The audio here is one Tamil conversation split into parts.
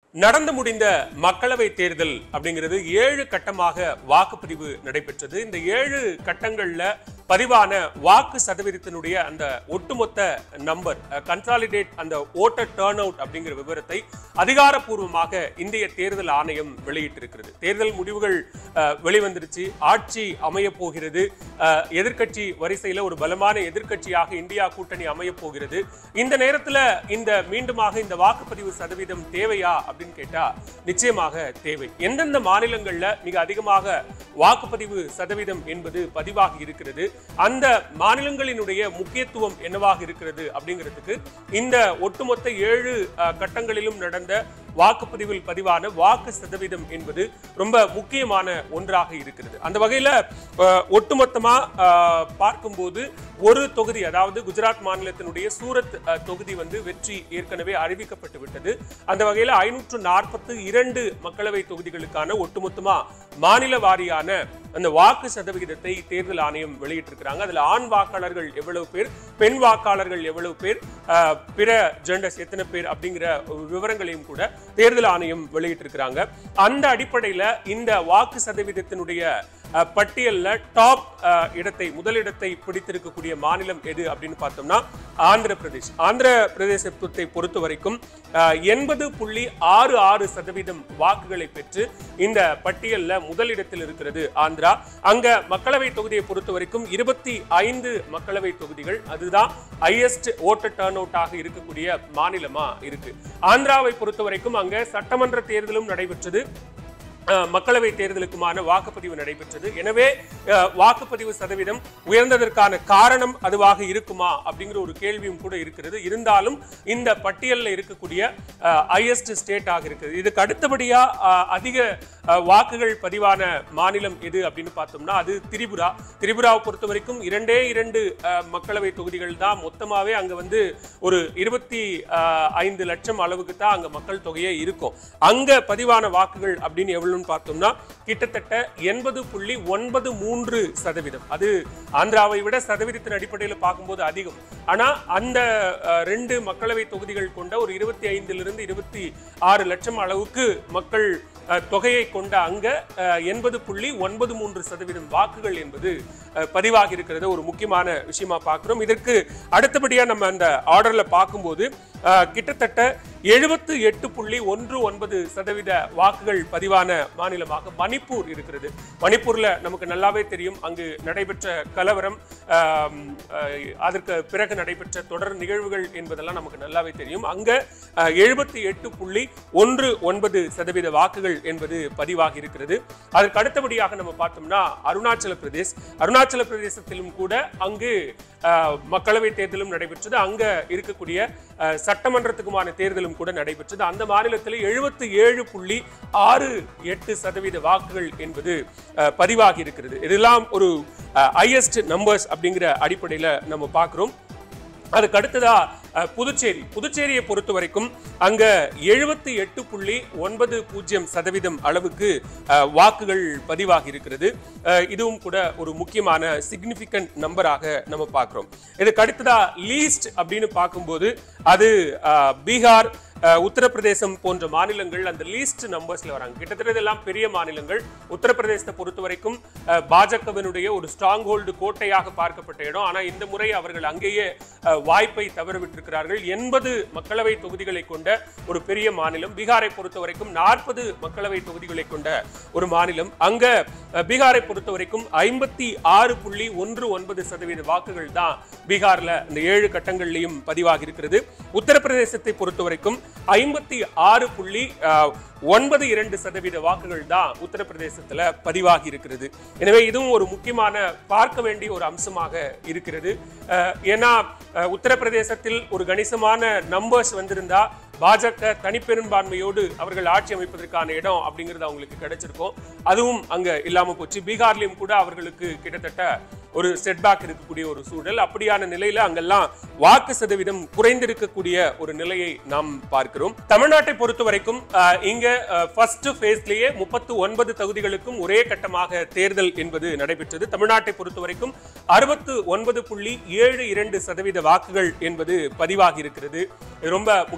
நடந்து முடிந்த மக்களவை தேர்தல் அப்படிங்கிறது ஏழு கட்டமாக வாக்குப்பதிவு நடைபெற்றது இந்த ஏழு கட்டங்கள்ல பதிவான வாக்கு சதவீதத்தினுடைய அந்த ஒட்டுமொத்த நம்பர் கன்சாலிடேட் அந்த ஓட்டர் டேர்ன் அவுட் அப்படிங்கிற விவரத்தை அதிகாரப்பூர்வமாக இந்திய தேர்தல் ஆணையம் வெளியிட்டிருக்கிறது தேர்தல் முடிவுகள் அஹ், வெளிவந்துருச்சு ஆட்சி அமைய போகிறது அஹ், எதிர்க்கட்சி வரிசையில ஒரு பலமான எதிர்க்கட்சியாக இந்தியா கூட்டணி அமைய போகிறது இந்த நேரத்துல இந்த மீண்டுமாக இந்த வாக்குப்பதிவு சதவீதம் தேவையா அப்படின்னு கேட்டா நிச்சயமாக தேவை எந்தெந்த மாநிலங்கள்ல மிக அதிகமாக வாக்குப்பதிவு சதவீதம் என்பது பதிவாகி இருக்கிறது அந்த மாநிலங்களினுடைய முக்கியத்துவம் என்னவாக இருக்கிறது அப்படிங்கிறதுக்கு இந்த ஒட்டுமொத்த ஏழு அஹ், கட்டங்களிலும் நடந்த வாக்குப்பதிவில் பதிவான வாக்கு சதவீதம் என்பது ரொம்ப முக்கியமான ஒன்றாக இருக்கிறது அந்த வகையில அஹ், ஒட்டுமொத்தமா அஹ், பார்க்கும்போது ஒரு தொகுதி அதாவது குஜராத் மாநிலத்தினுடைய சூரத் அஹ், தொகுதி வந்து வெற்றி ஏற்கனவே அறிவிக்கப்பட்டு விட்டது அந்த வகையில ஐநூற்று நாற்பத்து இரண்டு மக்களவை தொகுதிகளுக்கான ஒட்டுமொத்தமா மாநில வாரியான அந்த வாக்கு சதவிகிதத்தை தேர்தல் ஆணையம் வெளியிட்டிருக்கிறாங்க அதுல ஆண் வாக்காளர்கள் எவ்வளவு பேர் பெண் வாக்காளர்கள் எவ்வளவு பேர் அஹ், பிற ஜெண்டர்ஸ் எத்தனை பேர் அப்படிங்கிற விவரங்களையும் கூட தேர்தல் ஆணையம் வெளியிட்டிருக்கிறாங்க அந்த அடிப்படையில இந்த வாக்கு சதவீதத்தினுடைய அஹ், பட்டியல்ல டாப் அஹ், இடத்தை முதலிடத்தை பிடித்திருக்கக்கூடிய மாநிலம் எது அப்படின்னு பார்த்தோம்னா ஆந்திர பிரதேஷ் ஆந்திர பிரதேசத்தை பொறுத்த வரைக்கும் எண்பது புள்ளி ஆறு ஆறு சதவீதம் வாக்குகளை பெற்று இந்த பட்டியல்ல முதலிடத்தில் இருக்கிறது ஆந்திரா அங்க மக்களவை தொகுதியை பொறுத்த வரைக்கும் இருபத்தி ஐந்து மக்களவை தொகுதிகள் அதுதான் ஹையஸ்ட் ஓட்டர் டர்ன் அவுட் ஆக இருக்கக்கூடிய மாநிலமா இருக்கு ஆந்திராவை பொறுத்த வரைக்கும் அங்க சட்டமன்ற தேர்தலும் நடைபெற்றது அஹ், மக்களவை தேர்தலுக்குமான வாக்குப்பதிவு நடைபெற்றது எனவே அஹ், வாக்குப்பதிவு சதவீதம் உயர்ந்ததற்கான காரணம் அதுவாக இருக்குமா அப்படிங்கிற ஒரு கேள்வியும் கூட இருக்கிறது இருந்தாலும் இந்த பட்டியலில் இருக்கக்கூடிய ஹையஸ்ட் ஸ்டேட் ஆக இருக்குது இதுக்கு அடுத்தபடியா அஹ், அதிக அஹ், வாக்குகள் பதிவான மாநிலம் எது அப்படின்னு பார்த்தோம்னா அது திரிபுரா திரிபுராவை பொறுத்த வரைக்கும் இரண்டே இரண்டு அஹ், மக்களவை தொகுதிகள் தான் மொத்தமாவே அங்க வந்து ஒரு இருபத்தி அஹ், ஐந்து லட்சம் அளவுக்கு தான் அங்க மக்கள் தொகையே இருக்கும் அங்க பதிவான வாக்குகள் அப்படின்னு எவ்வளவுன்னு பார்த்தோம்னா கிட்டத்தட்ட எண்பது புள்ளி ஒன்பது மூன்று சதவீதம் அது ஆந்திராவை விட சதவீதத்தின் அடிப்படையில் பார்க்கும்போது அதிகம் ஆனா அந்த அஹ், ரெண்டு மக்களவை தொகுதிகள் கொண்ட ஒரு இருபத்தி ஐந்திலிருந்து இருபத்தி ஆறு லட்சம் அளவுக்கு மக்கள் அஹ், தொகையை கொண்ட அங்க எண்பது புள்ளி ஒன்பது மூன்று சதவீதம் வாக்குகள் என்பது அஹ், பதிவாகி இருக்கிறது ஒரு முக்கியமான விஷயமா பார்க்கிறோம் இதற்கு அடுத்தபடியா நம்ம அந்த ஆர்டர்ல பார்க்கும்போது அஹ், கிட்டத்தட்ட எழுபத்து எட்டு புள்ளி ஒன்று ஒன்பது சதவீத வாக்குகள் பதிவான மாநிலமாக மணிப்பூர் இருக்கிறது மணிப்பூர்ல நமக்கு நல்லாவே தெரியும் அங்கு நடைபெற்ற கலவரம் ஆம், அஹ், அதற்கு பிறகு நடைபெற்ற தொடர் நிகழ்வுகள் என்பதெல்லாம் நமக்கு நல்லாவே தெரியும் அங்க எழுபத்தி எட்டு புள்ளி ஒன்று ஒன்பது சதவீத வாக்குகள் என்பது பதிவாகி இருக்கிறது அதற்கு அடுத்தபடியாக நம்ம பார்த்தோம்னா அருணாச்சல பிரதேஷ் அருணாச்சல பிரதேசத்திலும் கூட அங்கு அஹ், மக்களவை தேர்தலும் நடைபெற்றது அங்க இருக்கக்கூடிய அஹ், சட்டமன்றத்துக்குமான தேர்தலும் கூட நடைபெற்றது அந்த மாநிலத்தில் எழுபத்தி ஏழு புள்ளி ஆறு எட்டு சதவீத வாக்குகள் என்பது அஹ், பதிவாகி இருக்கிறது இதெல்லாம் ஒரு ஹையஸ்ட் நம்பர்ஸ் அப்படிங்கிற அடிப்படையில் நம்ம பார்க்கிறோம் அதுக்கு அடுத்ததா அஹ், புதுச்சேரி புதுச்சேரியை பொறுத்த வரைக்கும் அங்க எழுபத்தி எட்டு புள்ளி ஒன்பது பூஜ்ஜியம் சதவீதம் அளவுக்கு அஹ், வாக்குகள் பதிவாகி இருக்கிறது அஹ், இதுவும் கூட ஒரு முக்கியமான சிக்னிபிகண்ட் நம்பராக நம்ம பார்க்கிறோம் இதுக்கு அடுத்ததா லீஸ்ட் அப்படின்னு பார்க்கும்போது அது அஹ், பீகார் அஹ், உத்தரப்பிரதேசம் போன்ற மாநிலங்கள் அந்த லீஸ்ட் நம்பர்ஸ்ல வராங்க கிட்டத்தட்ட இதெல்லாம் பெரிய மாநிலங்கள் உத்தரப்பிரதேசத்தை பொறுத்த வரைக்கும் அஹ், பாஜகவினுடைய ஒரு ஸ்ட்ராங் ஹோல்டு கோட்டையாக பார்க்கப்பட்ட இடம் ஆனா இந்த முறை அவர்கள் அங்கேயே அஹ், வாய்ப்பை தவற விட்டிருக்கிறார்கள் எண்பது மக்களவை தொகுதிகளை கொண்ட ஒரு பெரிய மாநிலம் பீகாரை பொறுத்த வரைக்கும் நாற்பது மக்களவை தொகுதிகளை கொண்ட ஒரு மாநிலம் அங்க அஹ், பீகாரை பொறுத்த வரைக்கும் ஐம்பத்தி ஆறு புள்ளி ஒன்று ஒன்பது சதவீத வாக்குகள் தான் பீகார்ல இந்த ஏழு கட்டங்கள்லையும் பதிவாகி இருக்கிறது உத்தரப்பிரதேசத்தை பொறுத்த வரைக்கும் ஐம்பத்தி ஆறு புள்ளி அஹ், ஒன்பது இரண்டு சதவீத வாக்குகள் தான் உத்தரப்பிரதேசத்துல பதிவாகி இருக்கிறது எனவே இதுவும் ஒரு முக்கியமான பார்க்க வேண்டிய ஒரு அம்சமாக இருக்கிறது அஹ், ஏன்னா அஹ், உத்தரப்பிரதேசத்தில் ஒரு கணிசமான நம்பர்ஸ் வந்திருந்தா பாஜக தனிப்பெரும்பான்மையோடு அவர்கள் ஆட்சி அமைப்பதற்கான இடம் அப்படிங்கிறது அவங்களுக்கு கிடைச்சிருக்கும் அதுவும் அங்க இல்லாம போச்சு பீகார்லயும் கூட அவர்களுக்கு கிட்டத்தட்ட ஒரு செட்பேக் இருக்கக்கூடிய ஒரு சூழல் அப்படியான நிலையில அங்கெல்லாம் வாக்கு சதவீதம் குறைந்திருக்கக்கூடிய ஒரு நிலையை நாம் பார்க்கிறோம் தமிழ்நாட்டை பொறுத்த வரைக்கும் அஹ், இங்க ஃபர்ஸ்ட் ஃபேஸ்லயே முப்பத்து ஒன்பது தொகுதிகளுக்கும் ஒரே கட்டமாக தேர்தல் என்பது நடைபெற்றது தமிழ்நாட்டை பொறுத்த வரைக்கும் அறுபத்து ஒன்பது புள்ளி ஏழு இரண்டு சதவீத வாக்குகள் என்பது பதிவாகி இருக்கிறது இது ரொம்ப முக்கியமா பார்க்க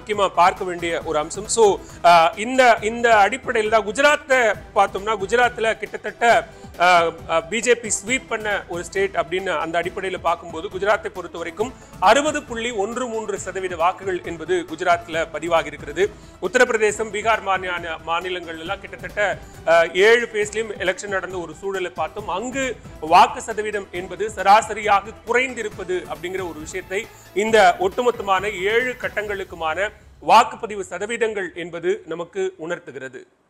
பார்க்க வேண்டிய ஒரு அம்சம் ஸோ இந்த இந்த அடிப்படையில் தான் குஜராத்தை பார்த்தோம்னா குஜராத்தில் கிட்டத்தட்ட பிஜேபி ஸ்வீப் பண்ண ஒரு ஸ்டேட் அப்படின்னு அந்த அடிப்படையில் பார்க்கும்போது குஜராத்தை பொறுத்த வரைக்கும் அறுபது புள்ளி ஒன்று மூன்று சதவீத வாக்குகள் என்பது குஜராத்தில் பதிவாகி இருக்கிறது உத்தரப்பிரதேசம் பீகார் மாநில மாநிலங்கள் எல்லாம் கிட்டத்தட்ட அஹ், ஏழு பேஸ்லயும் எலெக்ஷன் நடந்த ஒரு சூழலை பார்த்தோம் அங்கு வாக்கு சதவீதம் என்பது சராசரியாக குறைந்திருப்பது அப்படிங்கிற ஒரு விஷயத்தை இந்த ஒட்டுமொத்தமான ஏழு கட்டங்களுக்குமான வாக்குப்பதிவு சதவீதங்கள் என்பது நமக்கு உணர்த்துகிறது